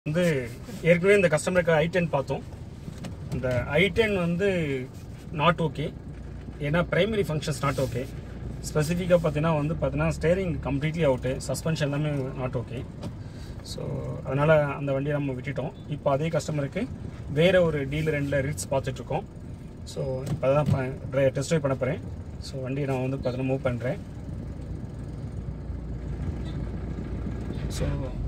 வந்து ஏற்கனவே இந்த கஸ்டமருக்கு ஐ டென் பார்த்தோம் இந்த ஐ டென் வந்து நாட் ஓகே ஏன்னா பிரைமரி ஃபங்க்ஷன்ஸ் நாட் ஓகே ஸ்பெசிஃபிக்காக பார்த்தீங்கன்னா வந்து பார்த்தீங்கன்னா ஸ்டேரிங் கம்ப்ளீட்லி அவுட்டு சஸ்பென்ஷன் எல்லாமே நாட் ஓகே ஸோ அதனால் அந்த வண்டியை நம்ம விட்டுட்டோம் இப்போ அதே கஸ்டமருக்கு வேறு ஒரு டீலர் ரெண்டில் ரீட்ஸ் பார்த்துட்ருக்கோம் ஸோ இப்போ தான் டெஸ்ட் ட்ரைவ் பண்ண போகிறேன் ஸோ வண்டியை நான் வந்து பார்த்தீங்கன்னா மூவ் பண்ணுறேன் ஸோ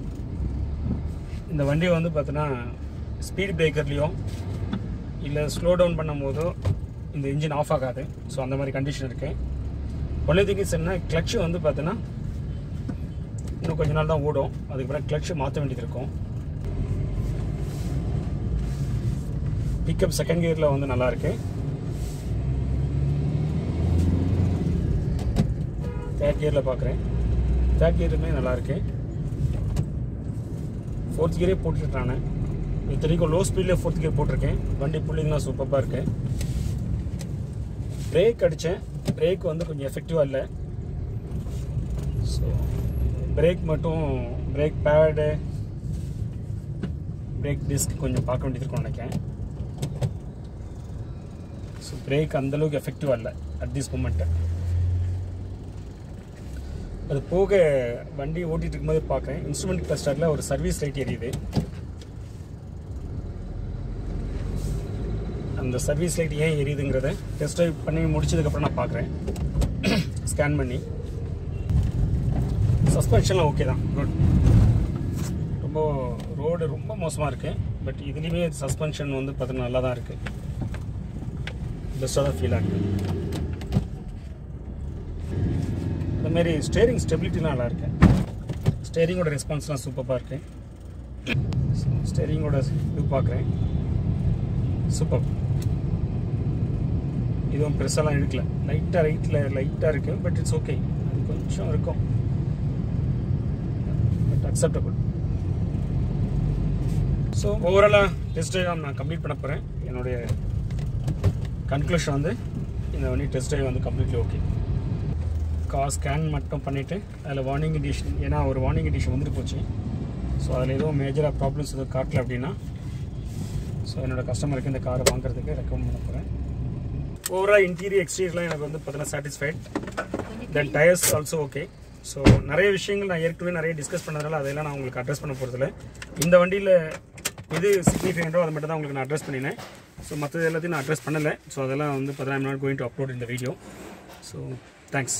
இந்த வண்டியை வந்து பார்த்தீங்கன்னா ஸ்பீட் பிரேக்கர்லேயும் இல்லை ஸ்லோ டவுன் பண்ணும்போதோ இந்த இன்ஜின் ஆஃப் ஆகாது ஸோ அந்த மாதிரி கண்டிஷன் இருக்கு ஒன்லி திங் இஸ் என்ன கிளச்சு வந்து பார்த்தீங்கன்னா இன்னும் கொஞ்ச நாள் தான் ஓடும் அதுக்கப்புறம் கிளச்சு மாற்ற வேண்டியது இருக்கும் பிக்கப் செகண்ட் கியரில் வந்து நல்லா இருக்கு தேர்ட் கியரில் பார்க்குறேன் தேர்ட் கியருமே நல்லா இருக்கு ஃபோர்த் கியரே போட்டுட்டு நான் இத்தனைக்கும் லோ ஸ்பீடில் ஃபோர்த் கியர் போட்டிருக்கேன் வண்டி புள்ளிங்கலாம் சூப்பராக இருக்கு பிரேக் அடித்தேன் பிரேக் வந்து கொஞ்சம் எஃபெக்டிவாக இல்லை ஸோ பிரேக் மட்டும் பிரேக் பேடு பிரேக் டிஸ்க் கொஞ்சம் பார்க்க வேண்டியது இருக்கும்னு நினைக்கிறேன் ஸோ பிரேக் அந்தளவுக்கு எஃபெக்டிவாக இல்லை அட் திஸ் மூமெண்ட்டு அது போக வண்டி ஓட்டிட்டு இருக்கும்போது பார்க்குறேன் இன்ஸ்ட்ருமெண்ட் கிளஸ்டரில் ஒரு சர்வீஸ் லைட் எரியுது அந்த சர்வீஸ் லைட் ஏன் எரியுதுங்கிறத டெஸ்ட் ட்ரைவ் பண்ணி முடிச்சதுக்கப்புறம் நான் பார்க்குறேன் ஸ்கேன் பண்ணி சஸ்பென்ஷன்லாம் ஓகே தான் குட் ரொம்ப ரோடு ரொம்ப மோசமாக இருக்குது பட் இதுலேயுமே சஸ்பென்ஷன் வந்து பார்த்தீங்கன்னா நல்லா தான் இருக்குது பெஸ்ட்டாக தான் ஃபீல் ஆகுது அதுமாரி ஸ்டேரிங் ஸ்டெபிலிட்டிலாம் நல்லா இருக்கு ஸ்டேரிங்கோட ரெஸ்பான்ஸ்லாம் சூப்பராக இருக்கு ஸ்டேரிங்கோட இது பார்க்குறேன் சூப்பர் இதுவும் பெருசாலாம் எடுக்கல லைட்டாக ரைட்டில் லைட்டாக இருக்குது பட் இட்ஸ் ஓகே அது கொஞ்சம் இருக்கும் பட் அக்செப்டபுள் ஸோ ஓவராலாக டெஸ்ட் ட்ரைவ் நான் கம்ப்ளீட் பண்ண போகிறேன் என்னுடைய கன்க்ளூஷன் வந்து இந்த வண்டி டெஸ்ட் ட்ரைவ் வந்து கம்ப்ளீட்லி ஓகே கார் ஸ்கேன் மட்டும் பண்ணிவிட்டு அதில் வார்னிங் எடிஷன் ஏன்னா ஒரு வார்னிங் எடிஷன் வந்துட்டு போச்சு ஸோ அதில் எதுவும் மேஜராக ப்ராப்ளம்ஸ் எதுவும் காட்டல அப்படின்னா ஸோ என்னோடய கஸ்டமருக்கு இந்த காரை வாங்குறதுக்கு ரெக்கமெண்ட் பண்ண போகிறேன் ஓவரால் இன்டீரியர் எக்ஸ்டீரியர்லாம் எனக்கு வந்து பார்த்தீங்கன்னா satisfied then tyres also okay so நிறைய விஷயங்கள் நான் ஏற்கனவே நிறைய டிஸ்கஸ் பண்ணதுனால அதெல்லாம் நான் உங்களுக்கு அட்ரஸ் பண்ண போகிறதில்ல இந்த வண்டியில் எது சிக்னிஃபிகண்ட்டோ அதை மட்டும் தான் உங்களுக்கு நான் அட்ரஸ் பண்ணினேன் ஸோ மற்றது எல்லாத்தையும் நான் அட்ரஸ் பண்ணலை ஸோ அதெல்லாம் வந்து பார்த்தீங்கன்னா I'm not going to upload இந்த வீடியோ ஸோ தேங்க்ஸ்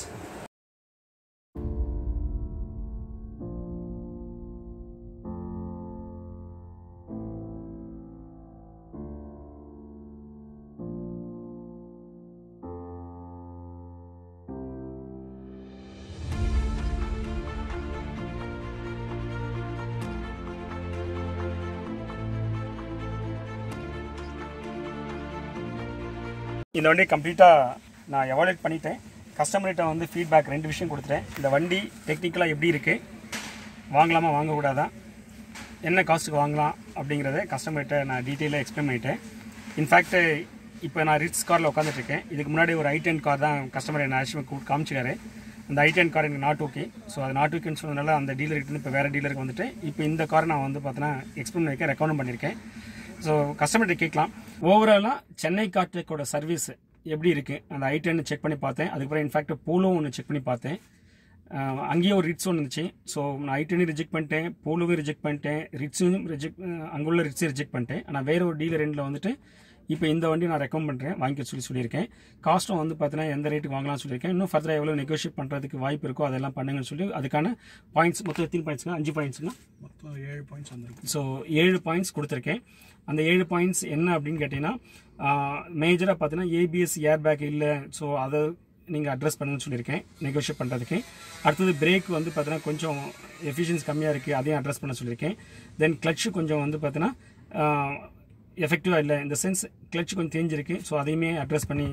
இந்த வண்டி கம்ப்ளீட்டாக நான் எவாலுவேட் பண்ணிட்டேன் கஸ்டமர்கிட்ட வந்து ஃபீட்பேக் ரெண்டு விஷயம் கொடுத்துட்டேன் இந்த வண்டி டெக்னிக்கலாக எப்படி இருக்குது வாங்கலாமா வாங்கக்கூடாதா என்ன காஸ்ட்டுக்கு வாங்கலாம் அப்படிங்கிறத கஸ்டமர்கிட்ட நான் டீட்டெயிலாக எக்ஸ்பிளைன் பண்ணிட்டேன் இன்ஃபேக்ட் இப்போ நான் ரிட்ஸ் காரில் உட்காந்துட்ருக்கேன் இதுக்கு முன்னாடி ஒரு ஐ டென் கார் தான் கஸ்டமர் என்ன ஆக்சுவலாக காமிச்சிக்காரு அந்த ஐ டென் கார் எனக்கு நாட் ஓகே ஸோ அது நாட் ஓகேன்னு சொன்னதுனால அந்த டீலர்கிட்ட இப்போ வேறு டீலருக்கு வந்துட்டு இப்போ இந்த காரை நான் வந்து பார்த்தீங்கன்னா எக்ஸ்பிளைன் பண்ணியிருக்கேன் ரெக்கமெண்ட் பண்ணியிருக்கேன் ஸோ கஸ்டமர்கிட்ட கேட்கலாம் ஓவராலாக சென்னை கார்டெக்கோட சர்வீஸ் எப்படி இருக்குது அந்த ஐ டென் செக் பண்ணி பார்த்தேன் அதுக்கப்புறம் இன்ஃபேக்ட் போலோ ஒன்று செக் பண்ணி பார்த்தேன் அஹ் அங்கேயும் ஒரு ரிட்ஸ் ஒன்று இருந்துச்சு ஸோ நான் ஐ டென்னையும் ரிஜெக்ட் பண்ணிட்டேன் போலோவையும் ரிஜெக்ட் பண்ணிட்டேன் ரிட்ஸையும் ரிஜெக்ட் அங்குள்ள ரிட்ஸையும் ரிஜெக்ட் பண்ணிட்டேன் ஆனால் வேற ஒரு டீலர் ரெண்டில் வந்துட்டு இப்போ இந்த வண்டி நான் ரெக்கமெண்ட் பண்ணுறேன் வாங்கிக்க சொல்லி சொல்லியிருக்கேன் காஸ்ட்டும் வந்து பார்த்தீங்கன்னா எந்த ரேட்டுக்கு வாங்கலாம்னு சொல்லியிருக்கேன் இன்னும் ஃபர்தராக எவ்வளோ நெகோஷியேட் பண்ணுறதுக்கு வாய்ப்பு இருக்கோ அதெல்லாம் பண்ணுங்கன்னு சொல்லி அதுக்கான பாயிண்ட்ஸ் மொத்தம் எத்தனை பாயிண்ட்ஸுங்க அஞ்சு பாயிண்ட்ஸுங்க மொத்தம் ஏழு பாயிண்ட்ஸ் வந்திருக்கு ஸோ ஏழு பாயிண்ட்ஸ் கொடுத்துருக்கேன் அந்த ஏழு பாயிண்ட்ஸ் என்ன அப்படின்னு கேட்டிங்கன்னா மேஜராக பார்த்தீங்கன்னா ஏபிஎஸ் ஏர் பேக் இல்லை ஸோ அதை நீங்கள் அட்ரஸ் பண்ணுங்கன்னு சொல்லியிருக்கேன் நெகோஷியேட் பண்ணுறதுக்கு அடுத்தது பிரேக் வந்து பார்த்தீங்கன்னா கொஞ்சம் எஃபிஷியன்சி கம்மியாக இருக்குது அதையும் அட்ரஸ் பண்ண சொல்லியிருக்கேன் தென் கிளட்ச் கொஞ்சம் வந்து பார்த்தீங்கன்னா எஃபெக்டிவாக இல்லை இந்த சென்ஸ் கிளட்ச் கொஞ்சம் தெரிஞ்சிருக்கு ஸோ அதையுமே அட்ரஸ் பண்ணி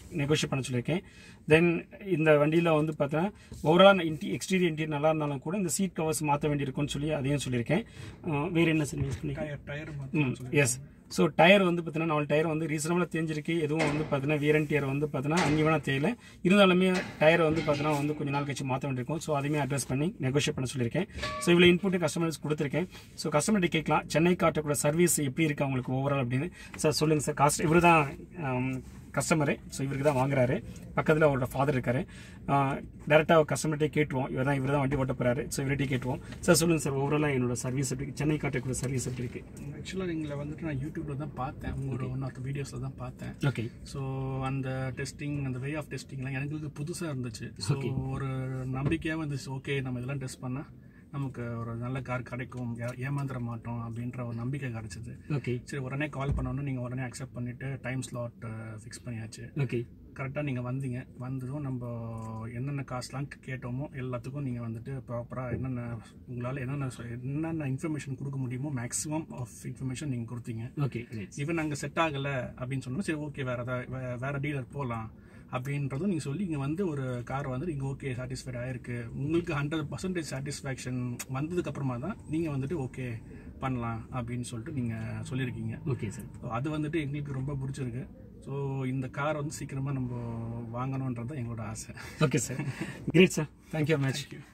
நெகோஷியேட் பண்ண சொல்லியிருக்கேன் தென் இந்த வண்டியில் வந்து பார்த்தீங்கன்னா ஓவரால் இன்டி எக்ஸ்டீரியர் இன்டீரியர் நல்லா இருந்தாலும் கூட இந்த சீட் கவர்ஸ் மாற்ற வேண்டியிருக்கும்னு சொல்லி அதையும் சொல்லியிருக்கேன் அஹ் வேறு என்ன சார் யூஸ் பண்ணி டயர் டயர் ம் மாற்றணும் சொல்லி எஸ் ஸோ டயர் வந்து பார்த்தீங்கன்னா நாலு டயர் வந்து ரீசனபிளாக தேஞ்சிருக்கு எதுவும் வந்து பார்த்தீங்கன்னா வியரன் டயர் வந்து பார்த்தீங்கன்னா அங்கேயும் தேவையில்ல இருந்தாலுமே டயர் வந்து பார்த்தீங்கன்னா வந்து கொஞ்ச நாள் கழிச்சு மாற்ற வேண்டியிருக்கும் ஸோ அதையுமே அட்ரஸ் பண்ணி நெகோஷியேட் பண்ண சொல்லியிருக்கேன் ஸோ இவ்வளோ இன்புட்டு கஸ்டமர்ஸ் கொடுத்துருக்கேன் ஸோ கஸ்டமர்கிட்ட கேட்கலாம் சென்னை காட்டக்கூட சர்வீஸ் எப்படி இருக்கு அவங்களுக்கு ஓவரால் அப்படின்னு சார் சொல்லுங்கள் சார் காஸ்ட் இவர் தான் கஸ்டமரு ஸோ இவருக்கு தான் வாங்குறாரு பக்கத்தில் அவரோட ஃபாதர் இருக்காரு டேரெக்டாக கஸ்டமர்கிட்டே கேட்டுவோம் இவர் தான் இவர் தான் வண்டி ஓட்ட போகிறாரு ஸோ இவர்கிட்ட கேட்டுவோம் சார் சொல்லுங்கள் சார் ஓவராலாக என்னோட சர்வீஸ் எப்படி சென்னை காட்டக்கூட சர்வீஸ் எப்படி இருக்கு ஆக்சுவலாக நீங்களை வந்துட்டு நான் யூடியூப்ல தான் பார்த்தேன் உங்களோட ஒன் ஆஃப் வீடியோஸில் தான் பார்த்தேன் ஓகே ஸோ அந்த டெஸ்டிங் அந்த வே ஆஃப் டெஸ்டிங்லாம் எனக்கு புதுசாக இருந்துச்சு ஸோ ஒரு நம்பிக்கையாக இருந்துச்சு ஓகே நம்ம இதெல்லாம் டெஸ்ட் பண்ணால் நமக்கு ஒரு நல்ல கார் கிடைக்கும் ஏ- ஏமாந்துட மாட்டோம் அப்படின்ற ஒரு நம்பிக்கை கிடைச்சிது ஓகே சரி உடனே கால் பண்ணோன்னு நீங்கள் உடனே அக்செப்ட் பண்ணிவிட்டு டைம் ஸ்லாட் ஃபிக்ஸ் பண்ணியாச்சு ஓகே கரெக்டாக நீங்கள் வந்தீங்க வந்ததும் நம்ம என்னென்ன காசுலாம் கேட்டோமோ எல்லாத்துக்கும் நீங்கள் வந்துட்டு ப்ராப்பராக என்னென்ன உங்களால் என்னென்ன சொ- என்னென்ன இன்ஃபர்மேஷன் கொடுக்க முடியுமோ மேக்ஸிமம் ஆஃப் இன்ஃபர்மேஷன் நீங்கள் கொடுத்தீங்க ஓகே ஈவன் அங்கே செட் ஆகலை அப்படின்னு சொன்னோம் சரி ஓகே வேறு ஏதாவது வே- வேற டீலர் போகலாம் அப்படின்றதும் நீங்கள் சொல்லி இங்கே வந்து ஒரு கார் வந்து இங்கே ஓகே சாட்டிஸ்ஃபைட் ஆயிருக்கு உங்களுக்கு ஹண்ட்ரட் பர்சன்டேஜ் சாட்டிஸ்ஃபேக்ஷன் வந்ததுக்கு அப்புறமா தான் நீங்கள் வந்துட்டு ஓகே பண்ணலாம் அப்படின்னு சொல்லிட்டு நீங்கள் சொல்லியிருக்கீங்க ஓகே சார் ஸோ அது வந்துட்டு எங்களுக்கு ரொம்ப பிடிச்சிருக்கு ஸோ இந்த கார் வந்து சீக்கிரமாக நம்ம வாங்கணுன்றது தான் எங்களோட ஆசை okay sir great sir thank you match